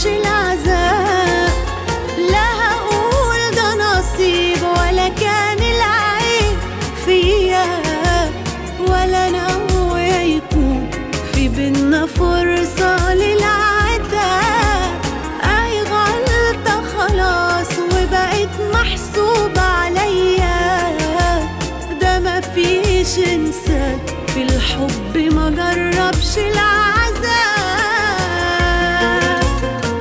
عيش العذاب لا هقول ده نصيب ولا كان العيب فيا ولا ناوي يكون في بينا فرق